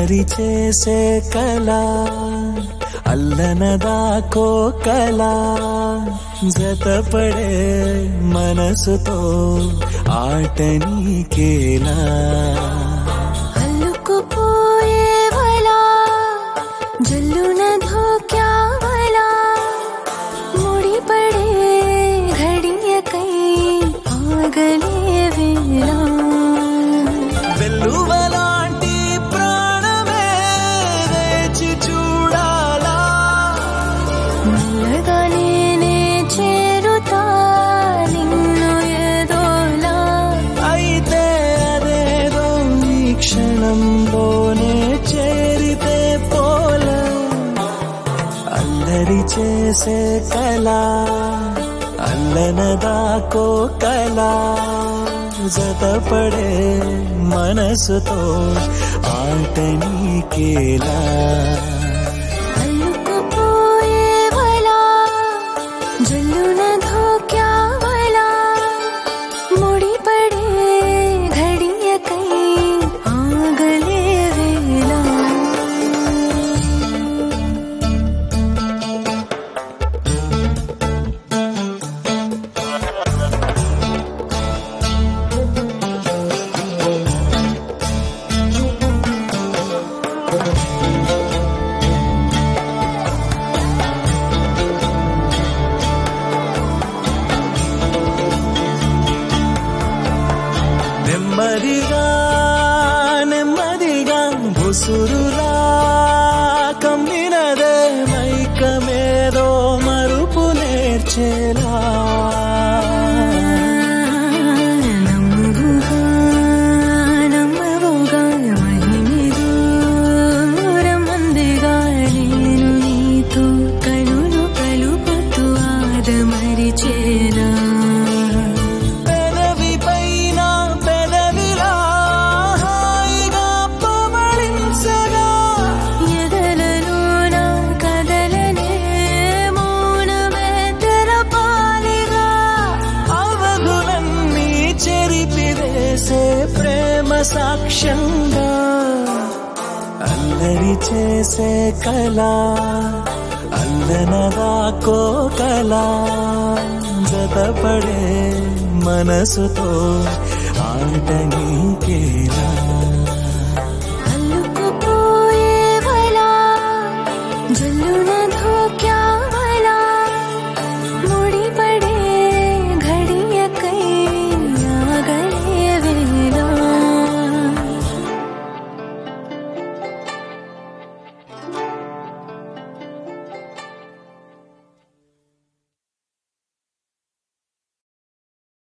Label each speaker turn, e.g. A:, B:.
A: అల్లరి చేసే కళ అల్లనదాకో కళ జతపడే మనసుతో ఆట నీకేలా
B: అల్లుకుపోయేవలా జల్లున ధోక్యావలా ముడిపడే ఘడియకై ఆగలే వేళ
A: వెల్లువలాంటి ప్రాణమే వేచి చూడాలా
B: మెల్లగా నేనే చేరుతా నిన్ను ఏదోలా
A: అయితే అదేదో ఈ క్షణంలోనే చేరితే పోలా అల్లరి చేసే కళ అల్లనదాకో కళ జతపడే మనసుతో ఆట నీకేలా
B: అల్లుకుపోయేవలా జల్లున ధోక్యావలా ముడిపడే ఘడియకై ఆగలే వేళ
A: నెమ్మదిగా నెమ్మదిగా బుసురులా కమ్మినదే మైకమేదో మరుపు నేర్చేలా
B: నమ్ముగా నమ్మవుగా మహిమి దూరం అందిగా నేను నీతో కనులు కలుపుతూ ఆదమరిచేనా
A: పెదవి పైన పెదవిలా హాయిగా పవళించగా
B: ఎదలలోన కదలనే మౌనమే తెరపాలిగా
A: అవగులన్నీ చెరిపివేసే ప్రేమ సాక్ష్యంగా అల్లరి చేసే కళ అల్లనదాకో కళ జతపడే మనసుతో ఆట నీకేలా
B: అల్లుకుపోయేవలా జల్లున ధోక్యా